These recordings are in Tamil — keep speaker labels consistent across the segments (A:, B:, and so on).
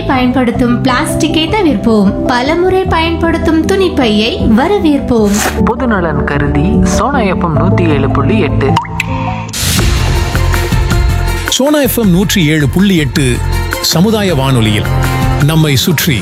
A: பயன்படுத்தும் பிளாஸ்டிக்கை தவிர்ப்போம் பலமுறை பயன்படுத்தும் துணிப்பையை வரவேற்போம்
B: பொதுநலன் கருதி சோனா எஃப்எம் நூற்றி ஏழு புள்ளி எட்டு
C: சோனா எஃப்எம் நூற்றி ஏழு புள்ளி எட்டு சமுதாய வானொலியில் நம்மை சுற்றி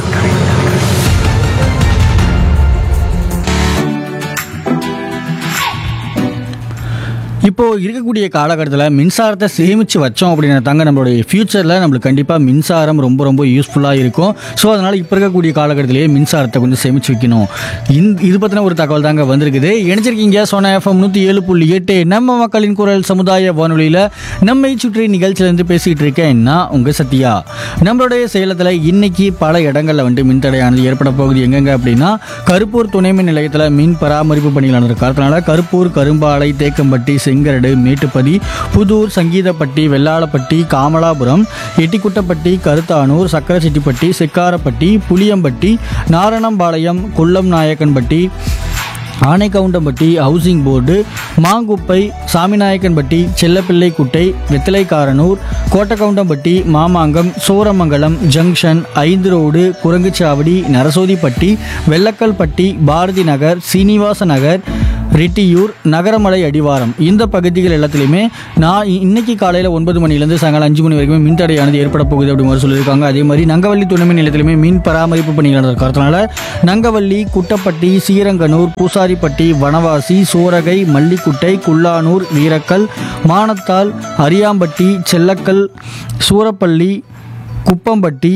D: இப்போ இருக்கக்கூடிய காலகட்டத்தில் மின்சாரத்தை சேமித்து வச்சோம் அப்படின்னா தாங்க நம்மளுடைய ஃப்யூச்சரில் நம்மளுக்கு கண்டிப்பாக மின்சாரம் ரொம்ப ரொம்ப யூஸ்ஃபுல்லாக இருக்கும் ஸோ அதனால் இப்போ இருக்கக்கூடிய காலகட்டத்திலேயே மின்சாரத்தை கொஞ்சம் சேமித்து வைக்கணும் இந்த இது பற்றின ஒரு தகவல் தாங்க வந்திருக்குது இணைச்சிருக்கீங்க சோனா எஃப்எம் நூற்றி ஏழு புள்ளி எட்டு நம்ம மக்களின் குரல் சமுதாய வானொலியில் நம்மை சுற்றி நிகழ்ச்சியிலேருந்து பேசிகிட்டு இருக்கேன் நான் உங்கள் சத்யா நம்மளுடைய சேலத்தில் இன்னைக்கு பல இடங்களில் வந்துட்டு மின்தடையானது ஏற்பட போகுது எங்கெங்க அப்படின்னா கருப்பூர் துணைமின் நிலையத்தில் மின் பராமரிப்பு பணிகள் நடந்திருக்கு அதனால Karuppur Karumbalai Thekkampatti Sengaradu Mettupathi Puthur Sangeethapatti Vellalapatti Kamalapuram Ettikuttapatti Karuthanur Sakkarachettipatti Sekkarapatti Puliyampatti Naranampalayam Kullam Nayakkanpatti Anaikoundampatti housing board Mangkuppai Saminayakkanpatti Chellapillai Kuttai Vethalaikaranur Kottakoundampatti Mamangam Soramangalam junction ஐந்து ரோடு குரங்குச்சாவடி நரசோதிப்பட்டி வெள்ளக்கல்பட்டி பாரதி நகர் சீனிவாச நகர் ரிட்டியூர் நகரமலை அடிவாரம் இந்த பகுதிகள் எல்லாத்துலேயுமே நான் இ- இன்னைக்கு காலையில் ஒன்பது மணிலேருந்து சாயங்காலம் அஞ்சு மணி வரைக்கும் மின்தடையானது ஏற்பட போகுது அப்படி மாதிரி சொல்லியிருக்காங்க அதே மாதிரி நங்கவள்ளி துணைமின் நிலையத்திலுமே மின் பராமரிப்பு பணிகள் நடக்கிறதுனால நங்கவள்ளி குட்டப்பட்டி சீரங்கனூர் பூசாரிப்பட்டி வனவாசி சோரகை மல்லிக்குட்டை குல்லானூர் வீரக்கல் மானத்தால் அரியாம்பட்டி செல்லக்கல் சூரப்பள்ளி குப்பம்பட்டி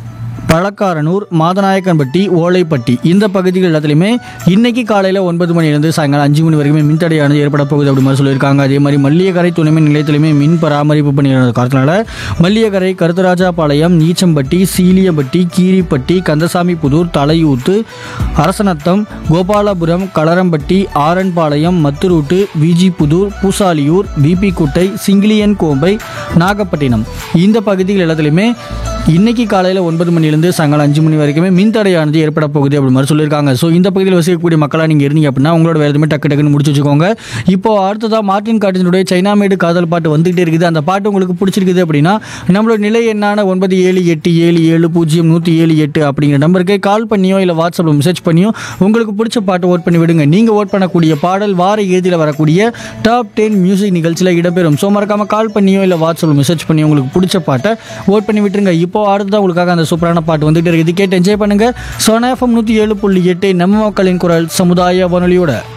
D: பழக்காரனூர் மாதநாயக்கன்பட்டி ஓலைப்பட்டி இந்த பகுதிகள் எல்லாத்துலேயுமே இன்னைக்கு காலையில் ஒன்பது மணிலேருந்து சாயங்காலம் அஞ்சு மணி வரைக்கும் மின்தடையானது ஏற்பட போகுது அப்படி மாதிரி சொல்லியிருக்காங்க அதே மாதிரி மல்லியக்கரை துணைமின் நிலையத்திலுமே மின் பராமரிப்பு பணிகள் காரணத்தினால மல்லியக்கரை கருத்தராஜாபாளையம் நீச்சம்பட்டி சீலியம்பட்டி கீரிப்பட்டி கந்தசாமி புதூர் தலையூத்து அரசநத்தம் கோபாலபுரம் களரம்பட்டி ஆரன்பாளையம் மத்துரூட்டு விஜிபுதூர் பூசாலியூர் பிபி குட்டை சிங்கிலியன் கோம்பை நாகப்பட்டினம் இந்த பகுதிகள் எல்லாத்துலேயுமே இன்னைக்கு காலையில் ஒன்பது மணிலேருந்து சாயங்காலம் அஞ்சு மணி வரைக்குமே மின்தடையானது ஏற்பட போகுது அப்படி மாதிரி சொல்லியிருக்காங்க ஸோ இந்த பகுதியில் வசிக்கக்கூடிய மக்களாக நீங்கள் இருந்தீங்க அப்படின்னா உங்களோட வேறு எதுவுமே டக்கு டக்குன்னு முடிச்சு வச்சுக்கோங்க இப்போ அடுத்ததாக மார்டின் காட்டினுடைய சைனாமேடு காதல் பாட்டு வந்துகிட்டே இருக்குது அந்த பாட்டு உங்களுக்கு பிடிச்சிருக்குது அப்படின்னா நம்மளோட நிலை என்னான ஒன்பது ஏழு எட்டு ஏழு ஏழு பூஜ்ஜியம் நூற்றி ஏழு எட்டு அப்படிங்கிற நம்பருக்கு கால் பண்ணியோ இல்லை வாட்ஸ்அப்பில் மெசேஜ் பண்ணியோ உங்களுக்கு பிடிச்ச பாட்டு ஓட் பண்ணி விடுங்க நீங்கள் ஓட் பண்ணக்கூடிய பாடல் வார இறுதியில் வரக்கூடிய டாப் டென் மியூசிக் நிகழ்ச்சியில் இடம்பெறும் ஸோ மறக்காம கால் பண்ணியோ இல்லை வாட்ஸ்அப்பில் மெசேஜ் பண்ணியோ உங்களுக்கு பிடிச்ச பாட்டை ஓட் பண்ணி விட்டுருங்க இப்போ அடுத்ததான் உங்களுக்காக அந்த சூப்பரான பாட்டு வந்துட்டு இருக்குது கேட்டு என்ஜாய் பண்ணுங்க சோனா எஃப்எம் நூற்றி ஏழு புள்ளி எட்டு நம்ம மக்களின் குரல் சமுதாய வானொலியோட